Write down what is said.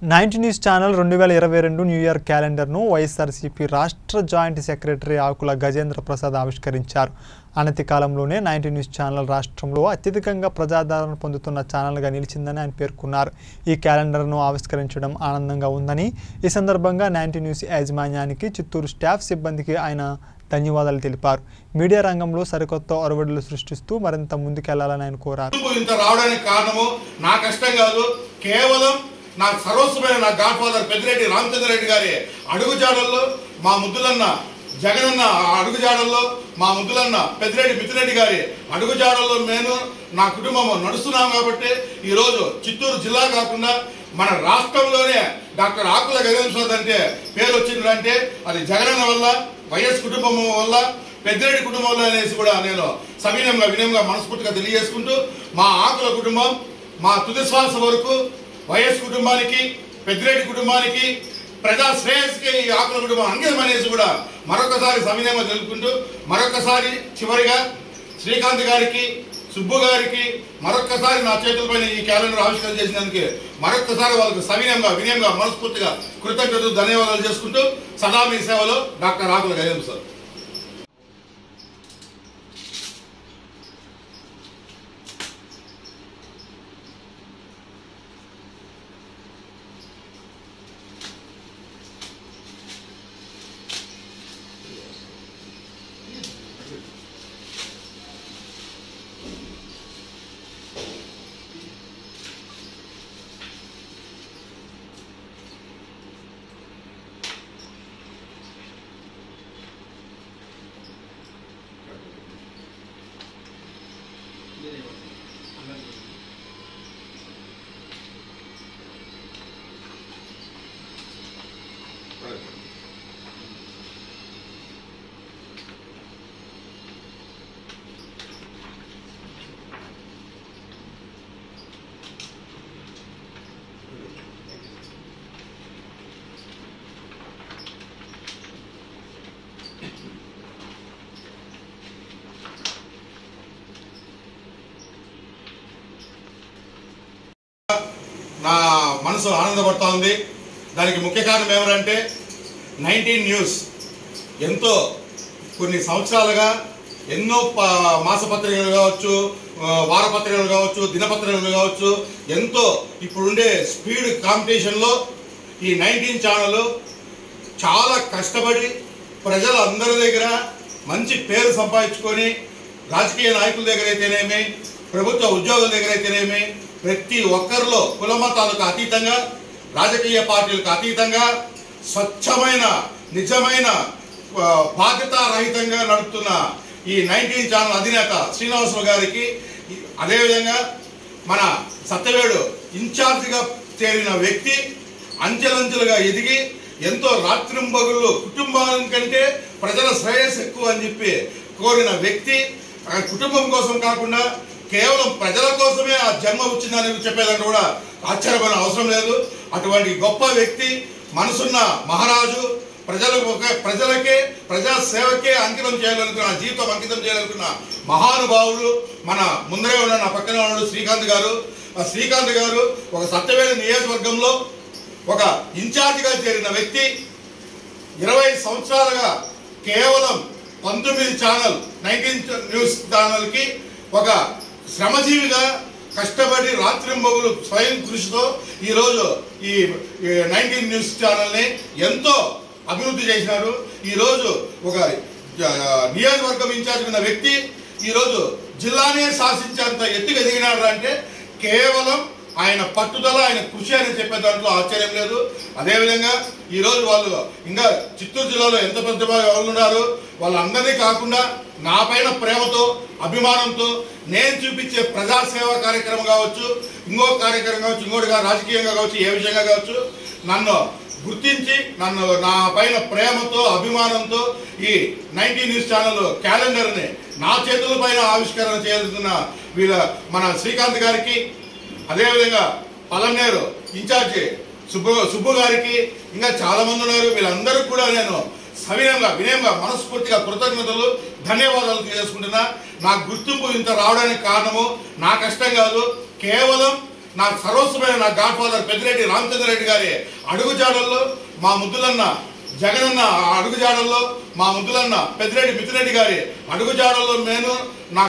ninety news channel రెండు వేల ఇరవై రెండు న్యూ ఇయర్ క్యాలెండర్ను వైఎస్ఆర్సీపీ రాష్ట్ర జాయింట్ సెక్రటరీ ఆకుల గజేంద్ర ప్రసాద్ ఆవిష్కరించారు అనతి కాలంలోనే నైన్టీ న్యూస్ ఛానల్ రాష్ట్రంలో అత్యధికంగా ప్రజాదరణ పొందుతున్న ఛానల్గా నిలిచిందని ఆయన పేర్కొన్నారు ఈ క్యాలెండర్ను ఆవిష్కరించడం ఆనందంగా ఉందని ఈ సందర్భంగా నైన్టీ న్యూస్ యాజమాన్యానికి చిత్తూరు స్టాఫ్ సిబ్బందికి ఆయన ధన్యవాదాలు తెలిపారు మీడియా రంగంలో సరికొత్త ఒరవడులు సృష్టిస్తూ మరింత ముందుకెళ్లాలని ఆయన కోరారు గుర్తింపు ఇంత రావడానికి కారణము నా కష్టం కాదు కేవలం నా సర్వస్వమైన నా గాడ్ ఫాదర్ పెద్దిరెడ్డి రామచంద్ర రెడ్డి గారి అడుగుజాడల్లో మా ముద్దులన్న జగనన్న అడుగుజాడల్లో మా ముద్దులన్న పెద్దిరెడ్డి మిత్తిరెడ్డి గారి అడుగుజాడల్లో నేను నా కుటుంబం నడుస్తున్నాం కాబట్టి ఈరోజు చిత్తూరు జిల్లా కాకుండా మన రాష్ట్రంలోనే డాక్టర్ ఆకుల గగన్ అంటే పేరు వచ్చింది అంటే అది జగనన్న వల్ల వైఎస్ కుటుంబం వల్ల పెద్దిరెడ్డి కుటుంబంలో అనేసి కూడా నేను సవినయంగా వినయంగా మనస్ఫూర్తిగా తెలియజేసుకుంటూ మా ఆకుల కుటుంబం మా తుది శ్వాస వరకు వైఎస్ కుటుంబానికి పెద్దిరెడ్డి కుటుంబానికి ప్రజా శ్రేయస్కి ఈ ఆకుల కుటుంబం అంకితం అనేసి కూడా మరొకసారి సవినయంగా తెలుపుకుంటూ మరొకసారి చివరిగా శ్రీకాంత్ గారికి సుబ్బు గారికి మరొక్కసారి నా చేతులపైన ఈ క్యాలెండర్ ఆవిష్కరణ చేసినందుకు మరొక్కసారి వాళ్ళకు సవినయంగా వినయంగా మనస్ఫూర్తిగా కృతజ్ఞతలు ధన్యవాదాలు చేసుకుంటూ సదా మీ సేవలో డాక్టర్ ఆకుల గజం సార్ నా మనసు ఆనందపడతా ఉంది దానికి ముఖ్య కారణం ఏమంటే నైన్టీన్ న్యూస్ ఎంతో కొన్ని సంవత్సరాలుగా ఎన్నో ప- మాసపత్రికలు కావచ్చు ఆ, వారపత్రికలు కావచ్చు దినపత్రికలు కావచ్చు ఎంతో ఇప్పుడుండే స్పీడ్ కాంపిటీషన్లో ఈ నైన్టీన్ ఛానల్ చాలా కష్టపడి ప్రజలందరి దగ్గర మంచి పేరు సంపాదించుకొని రాజకీయ నాయకుల దగ్గర అయితేనేమి ప్రభుత్వ ఉద్యోగుల దగ్గర అయితేనేమి ప్రతి ఒక్కరిలో కులమతాలకు అతీతంగా రాజకీయ పార్టీలకు అతీతంగా స్వచ్ఛమైన నిజమైన ఆ, బాధ్యతారహితంగా నడుపుతున్న ఈ నైన్టీన్ ఛానల్ అధినేత శ్రీనివాసరావు గారికి ఈ- అదేవిధంగా మన సత్యవేడు ఇన్ఛార్జిగా చేరిన వ్యక్తి అంచెలంచెలుగా ఎదిగి ఎంతో రాత్రింబగుళ్ళు కుటుంబం కంటే ప్రజల శ్రేయస్సు ఎక్కువ అని చెప్పి కోరిన వ్యక్తి ఆ కుటుంబం కోసం కాకుండా కేవలం ప్రజల కోసమే ఆ జన్మ వచ్చిందని చెప్పేదాన్ని కూడా ఆశ్చర్యపోయిన అవసరం లేదు అటువంటి గొప్ప వ్యక్తి మనసున్న మహారాజు ప్రజలకు ఒక ప్రజలకే ప్రజా సేవకే అంకితం చేయాలనుకున్న జీవితం అంకితం చేయాలనుకున్న మహానుభావుడు మన ముందరే ఉన్న నా పక్కనే ఉన్నాడు శ్రీకాంత్ గారు ఆ శ్రీకాంత్ గారు ఒక సత్యవేద నియోజకవర్గంలో ఒక ఇన్ఛార్జిగా చేరిన వ్యక్తి ఇరవై సంవత్సరాలుగా కేవలం పంతొమ్మిది ఛానల్ నైన్టీన్ న్యూస్ ఛానల్కి ఒక శ్రమజీవిగా కష్టపడి రాత్రింబగులు స్వయం కృషితో ఈరోజు ఈ నైన్టీన్ న్యూస్ ఛానల్ని ఎంతో అభివృద్ధి చేసినారు ఈరోజు ఒక ఆ, నియోజకవర్గం ఇన్ఛార్జ్ ఉన్న వ్యక్తి ఈరోజు జిల్లానే శాసించేంత ఎత్తుకు ఎదిగినాడు అంటే కేవలం ఆయన పట్టుదల ఆయన కృషి అని చెప్పే దాంట్లో ఆశ్చర్యం లేదు అదేవిధంగా ఈరోజు వాళ్ళు ఇంకా చిత్తూరు జిల్లాలో ఎంత పెద్ద వాళ్ళు ఉన్నారు వాళ్ళందరినీ కాకుండా నా పైన ప్రేమతో అభిమానంతో నేను చూపించే ప్రజాసేవ కార్యక్రమం కావచ్చు ఇంకో కార్యక్రమం కావచ్చు ఇంకోటిగా రాజకీయంగా కావచ్చు ఏ విషయంగా కావచ్చు నన్ను గుర్తించి నన్ను నా పైన ప్రేమతో అభిమానంతో ఈ నైన్టీ న్యూస్ ఛానల్ క్యాలెండర్ని నా చేతుల పైన ఆవిష్కరణ చేయాల్సిన వీళ్ళ మన శ్రీకాంత్ గారికి అదేవిధంగా పలనేరు ఇన్ఛార్జి సుబ్బు సుబ్బు గారికి ఇంకా చాలా మంది ఉన్నారు వీళ్ళందరికీ కూడా నేను సవినయంగా వినయంగా మనస్ఫూర్తిగా కృతజ్ఞతలు ధన్యవాదాలు తెలియజేసుకుంటున్నా నా గుర్తింపు ఇంత రావడానికి కారణము నా కష్టం కాదు కేవలం నాకు సర్వస్వమైన నా గాడ్ ఫాదర్ పెద్దిరెడ్డి రామచంద్ర రెడ్డి గారి అడుగుజాడల్లో మా ముద్దులన్న జగనన్న అడుగుజాడల్లో మా ముద్దులన్న పెద్దిరెడ్డి మిత్తిరెడ్డి గారి అడుగుజాడల్లో నేను నా